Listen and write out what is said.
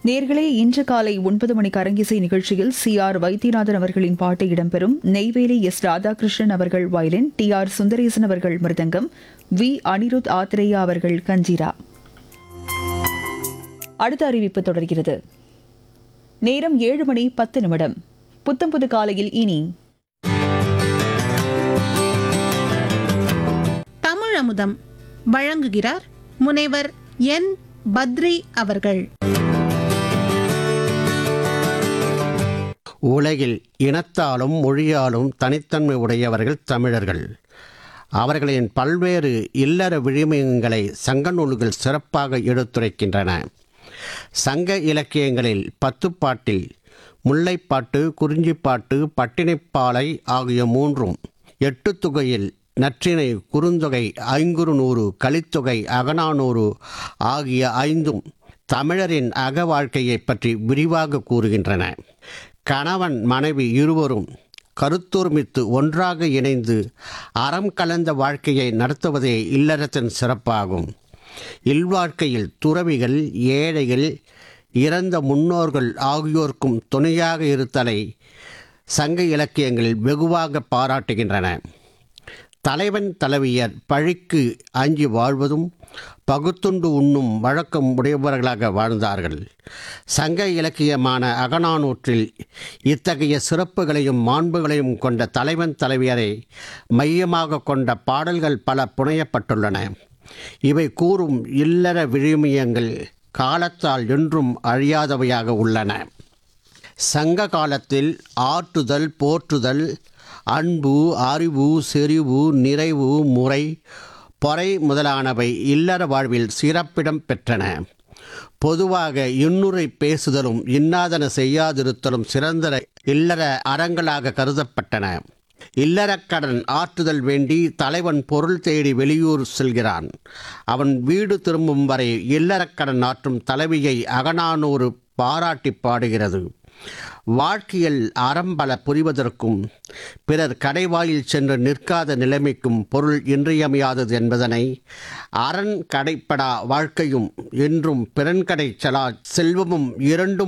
நேர்களே இன்று காலை ஒன்பது மணிக்கு அரங்கிசை நிகழ்ச்சியில் சி ஆர் வைத்தியநாதன் அவர்களின் பாட்டு இடம்பெறும் நெய்வேலி எஸ் ராதாகிருஷ்ணன் அவர்கள் வயலின் டி ஆர் சுந்தரேசன் அவர்கள் மிருதங்கம் வி அனிருத் ஆத்ரேயா அவர்கள் கஞ்சிரா அடுத்த அறிவிப்பு தொடர்கிறது நேரம் ஏழு மணி பத்து நிமிடம் புத்தம் புது காலையில் இனி தமிழ் அமுதம் வழங்குகிறார் முனைவர் என் பத்ரி அவர்கள் உலகில் இனத்தாலும் மொழியாலும் தனித்தன்மை உடையவர்கள் தமிழர்கள் அவர்களின் பல்வேறு இல்லற விழுமியங்களை சங்க நூல்கள் சிறப்பாக எடுத்துரைக்கின்றன சங்க இலக்கியங்களில் பத்துப்பாட்டில் முல்லைப்பாட்டு குறிஞ்சிப்பாட்டு பட்டினைப்பாலை ஆகிய மூன்றும் எட்டு தொகையில் நற்றிணை குறுந்தொகை ஐங்குறு நூறு கலித்தொகை அகநானூறு ஆகிய ஐந்தும் தமிழரின் அக வாழ்க்கையைப் பற்றி விரிவாக கூறுகின்றன கணவன் மனைவி இருவரும் கருத்தொருமித்து ஒன்றாக இணைந்து அறம் கலந்த வாழ்க்கையை நடத்துவதே இல்லறத்தின் சிறப்பாகும் இல்வாழ்க்கையில் துறவிகள் ஏழைகள் இறந்த முன்னோர்கள் ஆகியோர்க்கும் துணையாக இருத்தலை சங்க இலக்கியங்களில் வெகுவாக பாராட்டுகின்றன தலைவன் தலைவியர் பழிக்கு அஞ்சி வாழ்வதும் பகுத்துண்டு உண்ணும் வழக்கம் உடையவர்களாக வாழ்ந்தார்கள் சங்க இலக்கியமான அகநானூற்றில் இத்தகைய சிறப்புகளையும் மாண்புகளையும் கொண்ட தலைவன் தலைவியரை மையமாக கொண்ட பாடல்கள் பல புனையப்பட்டுள்ளன இவை கூறும் இல்லற விழுமியங்கள் காலத்தால் என்றும் அழியாதவையாக உள்ளன சங்க காலத்தில் ஆற்றுதல் போற்றுதல் அன்பு அறிவு செறிவு நிறைவு முறை பொறை முதலானவை இல்லற வாழ்வில் சிறப்பிடம் பெற்றன பொதுவாக இன்னுரை பேசுதலும் இன்னாதன செய்யாதிருத்தலும் சிறந்த இல்லற அறங்களாக கருதப்பட்டன இல்லறக்கடன் ஆற்றுதல் வேண்டி தலைவன் பொருள் தேடி வெளியூர் செல்கிறான் அவன் வீடு திரும்பும் வரை இல்லறக்கடன் ஆற்றும் தலைவியை அகநானூறு பாராட்டி பாடுகிறது வாழ்க்கையில் அறம்பல புரிவதற்கும் பிறர் கடைவாயில் சென்று நிற்காத நிலைமைக்கும் பொருள் இன்றியமையாதது என்பதனை அரண் கடைப்படா வாழ்க்கையும் என்றும் பிறன்கடை செலா செல்வமும் இரண்டும்